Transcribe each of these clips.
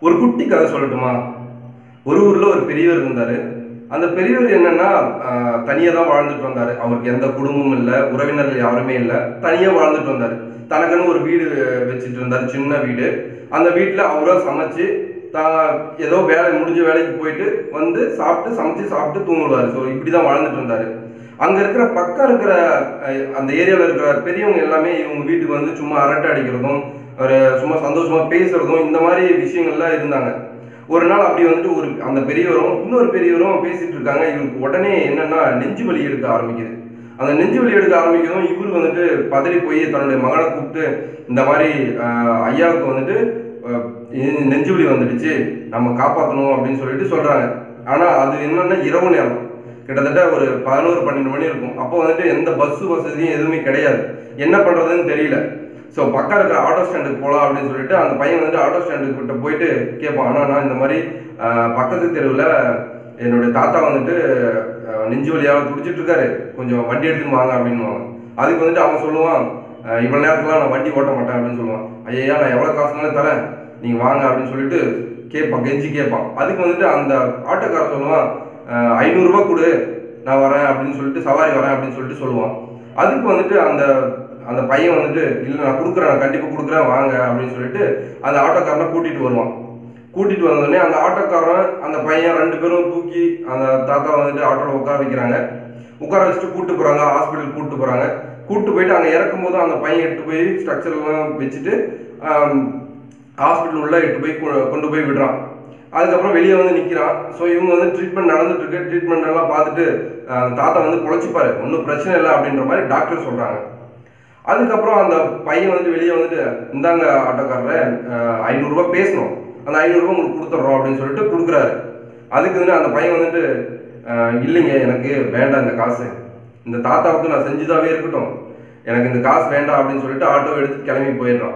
ஒரு குட்டி கதை சொல்லட்டுமா ஒரு ஊர்ல ஒரு பெரியவர் இருந்தாரு அந்த பெரியவர் என்னன்னா தனியாக தான் வாழ்ந்துட்டு வந்தாரு அவருக்கு எந்த குடும்பமும் இல்லை உறவினர்கள் யாருமே இல்லை தனியாக வாழ்ந்துட்டு வந்தாரு தனக்குன்னு ஒரு வீடு வச்சுட்டு இருந்தாரு சின்ன வீடு அந்த வீட்டில் அவரா சமைச்சு தான் ஏதோ வேலை முடிஞ்ச வேலைக்கு போயிட்டு வந்து சாப்பிட்டு சமைச்சு சாப்பிட்டு தூங்குவார் ஸோ இப்படி தான் வாழ்ந்துட்டு இருந்தாரு அங்க இருக்கிற பக்கம் இருக்கிற அஹ், அந்த ஏரியாவில் இருக்கிற பெரியவங்க எல்லாமே இவங்க வீட்டுக்கு வந்து சும்மா அரட்டை அடிக்கிறதும் ஒரு சும்மா சந்தோஷமா பேசுறதும் இந்த மாதிரி விஷயங்கள்லாம் இருந்தாங்க ஒரு நாள் அப்படி வந்துட்டு ஒரு அந்த பெரியவரும் இன்னொரு பெரியவரும் பேசிட்டு இருக்காங்க இவருக்கு உடனே என்னன்னா நெஞ்சு வலி எடுக்க ஆரம்பிக்குது அந்த நெஞ்சு வலி எடுக்க ஆரம்பிக்கிறதும் இவர் வந்துட்டு பதறி போய் தன்னுடைய மகனை கூப்பிட்டு இந்த மாதிரி ஆஹ், ஐயாவுக்கு வந்துட்டு ஆஹ், இது நெஞ்சு வலி வந்துடுச்சு நம்ம காப்பாற்றணும் அப்படின்னு சொல்லிட்டு சொல்றாங்க ஆனா அது என்னன்னா இரவு நேரம் கிட்டத்தட்ட ஒரு பதினோரு பன்னெண்டு மணி இருக்கும் அப்போ வந்துட்டு எந்த பஸ் வசதியும் எதுவுமே கிடையாது என்ன பண்றதுன்னு தெரியல ஸோ பக்கம் இருக்கிற ஆட்டோ ஸ்டாண்டுக்கு போகலாம் அப்படின்னு சொல்லிட்டு அந்த பையன் வந்துட்டு ஆட்டோ ஸ்டாண்டுக்கு கிட்ட போயிட்டு கேட்பான் அண்ணா நான் இந்த மாதிரி ஆஹ், பக்கத்து தெருவில் என்னுடைய தாத்தா வந்துட்டு ஆஹ், நெஞ்சு வலியாக துடிச்சிட்டு இருக்காரு கொஞ்சம் வண்டி எடுத்துன்னு வாங்க அப்படின்னுவாங்க அதுக்கு வந்துட்டு அவன் சொல்லுவான் ஆஹ், இவ்வளவு நேரத்துக்குலாம் நான் வண்டி ஓட்ட மாட்டேன் அப்படின்னு சொல்லுவான் ஐயா நான் எவ்வளோ காசுனாலும் தரேன் நீங்க வாங்க அப்படின்னு சொல்லிட்டு கேட்பான் கெஞ்சி கேட்பான் அதுக்கு வந்துட்டு அந்த ஆட்டோக்காரன் சொல்லுவான் ஆஹ், ஐநூறுரூவா கொடு நான் வரேன் அப்படின்னு சொல்லிட்டு சவாரி வரேன் அப்படின்னு சொல்லிட்டு சொல்லுவான் அதுக்கு வந்துட்டு அந்த அந்த பையன் வந்துட்டு இல்லை நான் கொடுக்குறேன் நான் கண்டிப்பாக கொடுக்குறேன் வாங்க அப்படின்னு சொல்லிட்டு அந்த ஆட்டோக்காரனை கூட்டிட்டு வருவான் கூட்டிட்டு வந்தோடனே அந்த ஆட்டோக்காரன் அந்த பையன் ரெண்டு பேரும் தூக்கி அந்த தாத்தா வந்துட்டு ஆட்டோவில் உட்கார வைக்கிறாங்க உட்கார வச்சுட்டு கூட்டு போறாங்க ஹாஸ்பிட்டல் கூட்டு போறாங்க கூட்டு போயிட்டு அங்கே இறக்கும் போது அந்த பையன் எட்டு போய் ஸ்ட்ரக்சர்லாம் வச்சுட்டு ஹாஸ்பிட்டல் உள்ள எட்டு போய் கொ- கொண்டு போய் விடுறான் அதுக்கப்புறம் வெளியே வந்து நிற்கிறான் ஸோ இவங்க வந்து ட்ரீட்மெண்ட் நடந்துட்டு இருக்கு ட்ரீட்மெண்ட் எல்லாம் பார்த்துட்டு ஆஹ், அந்த தாத்தா வந்து பொழைச்சிப்பாரு ஒன்றும் பிரச்சனை இல்லை அப்படின்ற மாதிரி டாக்டர் சொல்றாங்க அதுக்கப்புறம் அந்த பையன் வந்துட்டு வெளியே வந்துட்டு இந்தாங்க ஆட்டோக்காரரை ஐநூறுரூவா பேசணும் அந்த ஐநூறுரூவா உங்களுக்கு கொடுத்துட்றோம் அப்படின்னு சொல்லிட்டு கொடுக்குறாரு அதுக்கு வந்து அந்த பையன் வந்துட்டு "அஹ், இல்லைங்க எனக்கு வேண்டாம் இந்த காசு இந்த தாத்தாவுக்கு நான் செஞ்சுதாவே இருக்கட்டும் எனக்கு இந்த காசு வேண்டாம் அப்படின்னு சொல்லிட்டு ஆட்டோ எடுத்து கிளம்பி போயிடுறான்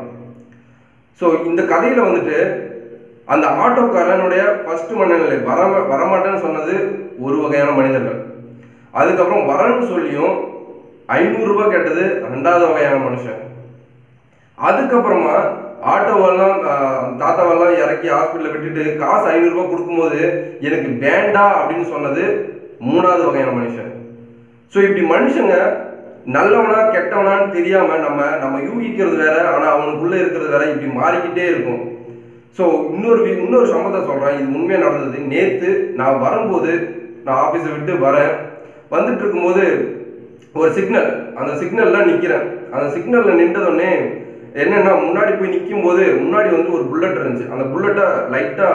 ஸோ இந்த கதையில வந்துட்டு அந்த ஆட்டோக்காரனுடைய ஃபர்ஸ்ட் மனநிலை வர வரமாட்டேன்னு சொன்னது ஒரு வகையான மனிதர்கள் அதுக்கப்புறம் வரேன்னு சொல்லியும் ஐநூறு ரூபாய் கேட்டது ரெண்டாவது வகையான மனுஷன் அதுக்கப்புறமா ஆட்டோவெல்லாம் ஆஹ், தாத்தாவெல்லாம் இறக்கி ஹாஸ்பிட்டலில் விட்டுட்டு காசு ஐநூறு ரூபாய் கொடுக்கும்போது எனக்கு வேண்டாம் அப்படின்னு சொன்னது மூணாவது வகையான மனுஷன் ஸோ இப்படி மனுஷங்க நல்லவனா கெட்டவனான்னு தெரியாம நம்ம நம்ம யூகிக்கிறது வேற ஆனா அவனுக்குள்ள இருக்கிறது வேற இப்படி மாறிக்கிட்டே இருக்கும் ஸோ இன்னொரு வி- இன்னொரு சம்பவத்தை சொல்றேன் இது உண்மையா நடந்தது நேத்து நான் வரும்போது நான் ஆபீஸை விட்டு வரேன் வந்துட்டு இருக்கும்போது ஒரு சிக்னல் அந்த சிக்னல்ல நிக்கிறேன் அந்த சிக்னல்ல நின்றதுடனே என்னன்னா முன்னாடி போய் நிற்கும் போது முன்னாடி வந்து ஒரு புல்லட் இருந்துச்சு அந்த புல்லட்டை லைட்டா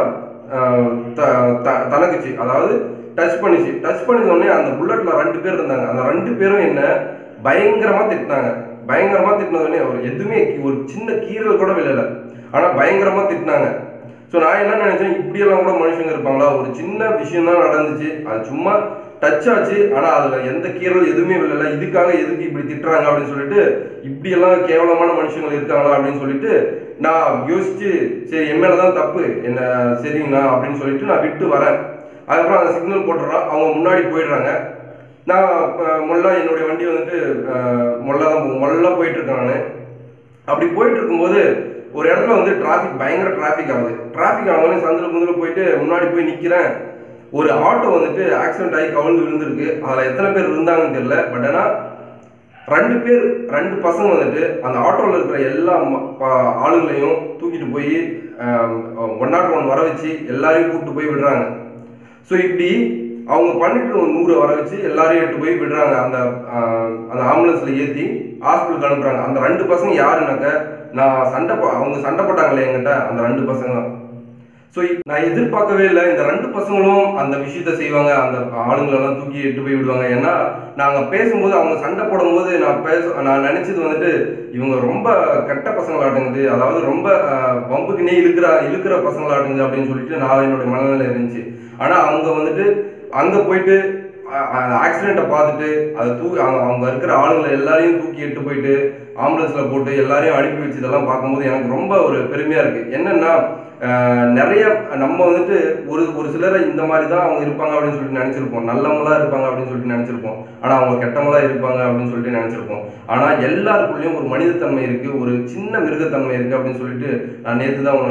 தனக்குச்சு அதாவது டச் பண்ணிச்சு டச் பண்ணது உடனே அந்த புல்லட்ல ரெண்டு பேர் இருந்தாங்க அந்த ரெண்டு பேரும் என்ன பயங்கரமா திட்டினாங்க பயங்கரமா திட்டினது உடனே ஒரு எதுவுமே ஒரு சின்ன கீறல் கூட விழல ஆனா பயங்கரமா திட்டினாங்க ஸோ நான் என்ன நினைச்சேன் இப்படியெல்லாம் கூட மனுஷங்க இருப்பாங்களா ஒரு சின்ன விஷயம் தான் நடந்துச்சு அது சும்மா டச் ஆச்சு ஆனா அதுல எந்த கீறல் எதுவுமே விழல இதுக்காக எதுக்கு இப்படி திட்டுறாங்க அப்படின்னு சொல்லிட்டு இப்படியெல்லாம் கேவலமான மனுஷங்கள் இருக்காங்களா அப்படின்னு சொல்லிட்டு நான் யோசிச்சு சரி என் மேல தான் தப்பு என்ன சரிங்கண்ணா அப்படின்னு சொல்லிட்டு நான் விட்டு வரேன் அதுக்கப்புறம் அந்த சிக்னல் போட்டுறான் அவங்க முன்னாடி போயிடுறாங்க நான் அஹ், மொல்லா என்னுடைய வண்டி வந்துட்டு அஹ், மொல்லா தான் போ- மொல்லா போயிட்டு இருக்கேன் நான் அப்படி போயிட்டு இருக்கும்போது ஒரு இடத்துல வந்து டிராஃபிக் பயங்கர டிராஃபிக் ஆகுது டிராஃபிக் ஆனவொடனே சந்தில் முந்தில் போயிட்டு முன்னாடி போய் நிற்கிறேன் ஒரு ஆட்டோ வந்துட்டு ஆக்சிடென்ட் ஆகி கவிழ்ந்து விழுந்திருக்கு அதில் எத்தனை பேர் இருந்தாங்கன்னு தெரியல பட் ஆனால் ரெண்டு பேர் ரெண்டு பசங்க வந்துட்டு அந்த ஆட்டோவில் இருக்கிற எல்லா ம- ப- ஆளுங்களையும் தூக்கிட்டு போய் ஒன் நாட் ஒன் வர வச்சு எல்லாரையும் கூப்பிட்டு போய் விடுறாங்க ஸோ இப்படி அவங்க பண்ணிட்டு ஒரு நூறு வர வச்சு எல்லாரையும் எட்டு போய் விடுறாங்க அந்த ஆஹ், அந்த ஆம்புலன்ஸ்ல ஏற்றி ஹாஸ்பிட்டலுக்கு அனுப்புறாங்க அந்த ரெண்டு பசங்க யாருனாக்க நான் சண்டை போ- அவங்க சண்டை போட்டாங்களே என்கிட்ட அந்த ரெண்டு பசங்க தான் ஸோ நான் எதிர்பார்க்கவே இல்லை இந்த ரெண்டு பசங்களும் அந்த விஷயத்த செய்வாங்க அந்த ஆளுங்களெல்லாம் தூக்கி எட்டு போய் விடுவாங்க ஏன்னா நாங்கள் பேசும்போது அவங்க சண்டை போடும்போது நான் பேச நான் நினைச்சது வந்துட்டு இவங்க ரொம்ப கெட்ட பசங்களாட்டுங்குது அதாவது ரொம்ப ஆஹ், வம்புக்குனே இழுக்கிற இழுக்கிற பசங்களாட்டுங்குது அப்படின்னு சொல்லிட்டு நான் என்னுடைய மனநிலை இருந்துச்சு ஆனால் அவங்க வந்துட்டு அங்கே போயிட்டு ஆக்சிடெண்ட்டை பார்த்துட்டு அதை தூ அவங்க அவங்க இருக்கிற ஆளுங்களை எல்லாரையும் தூக்கி எட்டு போயிட்டு ஆம்புலன்ஸில் போட்டு எல்லாரையும் அனுப்பி வச்சு இதெல்லாம் பார்க்கும்போது எனக்கு ரொம்ப ஒரு பெருமையாக இருக்குது என்னென்னா ஆஹ் நிறைய நம்ம வந்துட்டு ஒரு ஒரு சிலரை இந்த மாதிரி தான் அவங்க இருப்பாங்க அப்படின்னு சொல்லிட்டு நினைச்சிருப்போம் நல்லவங்களா இருப்பாங்க அப்படின்னு சொல்லிட்டு நினைச்சிருப்போம் ஆனா அவங்க கெட்டவங்களா இருப்பாங்க அப்படின்னு சொல்லிட்டு நினைச்சிருப்போம் ஆனா எல்லாருக்குள்ளேயும் ஒரு மனிதத்தன்மை இருக்கு ஒரு சின்ன மிருகத்தன்மை இருக்கு அப்படின்னு சொல்லிட்டு நான் நேத்து தான் உணர்ந்தேன்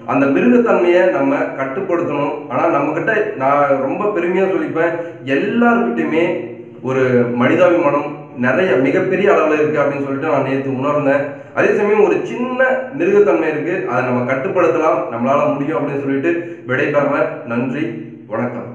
அந்த மிருகத்தன்மையை நம்ம கட்டுப்படுத்தணும் ஆனால் நம்மக்கிட்ட நான் ரொம்ப பெருமையாக சொல்லிப்பேன் எல்லாருக்கிட்டையுமே ஒரு மனிதாபிமானம் நிறைய மிகப்பெரிய அளவில் இருக்குது அப்படின்னு சொல்லிட்டு நான் நேற்று உணர்ந்தேன் அதே சமயம் ஒரு சின்ன மிருகத்தன்மை இருக்குது அதை நம்ம கட்டுப்படுத்தலாம் நம்மளால முடியும் அப்படின்னு சொல்லிட்டு விடைபெறேன் நன்றி வணக்கம்